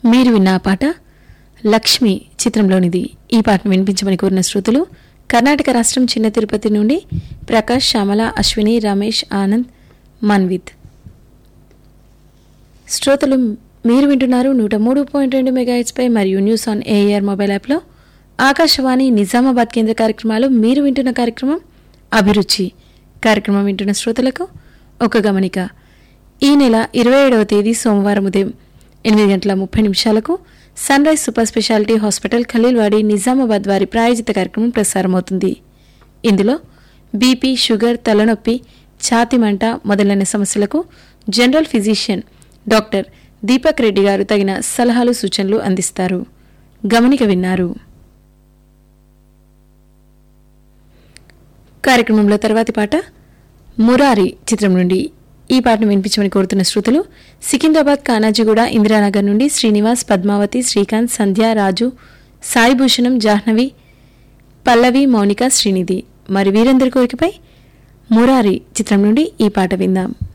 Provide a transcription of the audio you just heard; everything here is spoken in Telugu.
మీరు విన్న ఆ పాట లక్ష్మి చిత్రంలోనిది ఈ పాటను వినిపించమని కోరిన శ్రోతలు కర్ణాటక రాష్ట్రం చిన్న తిరుపతి నుండి ప్రకాష్ శ్యామల అశ్విని రమేష్ ఆనంద్ మన్విత్ శ్రోతలు మీరు వింటున్నారు నూట మూడు పాయింట్ రెండు మెగాహెచ్పై మరియు న్యూస్ ఆన్ ఏఆర్ మొబైల్ యాప్లో ఆకాశవాణి నిజామాబాద్ కేంద్ర కార్యక్రమాలు మీరు వింటున్న కార్యక్రమం అభిరుచి కార్యక్రమం వింటున్న శ్రోతలకు ఒక గమనిక ఈ నెల ఇరవై ఏడవ తేదీ సోమవారం ఉదయం ఎనిమిది గంటల ముప్పై నిమిషాలకు Sunrise super speciality hospital Khaleelwadi Nizamabad వారి ప్రాయోజిత కార్యక్రమం ప్రసారమవుతుంది ఇందులో బీపీ షుగర్ తలనొప్పి ఛాతి మంట మొదలైన సమస్యలకు general physician doctor Deepak Reddy గారు తగిన సలహాలు సూచనలు అందిస్తారు గమనిక విన్నారు కార్యక్రమంలో తర్వాతి పాట మురారి చిత్రం నుండి ఈ పాటను వినిపించమని కోరుతున్న శ్రోతలు సికింద్రాబాద్ కానాజీగూడ ఇందిరానగర్ నుండి శ్రీనివాస్ పద్మావతి శ్రీకాంత్ సంధ్య రాజు సాయిభూషణం జాహ్నవి పల్లవి మౌనిక శ్రీనిధి మరి వీరందరి కోరికపై మురారి చిత్రం నుండి ఈ పాట విందాం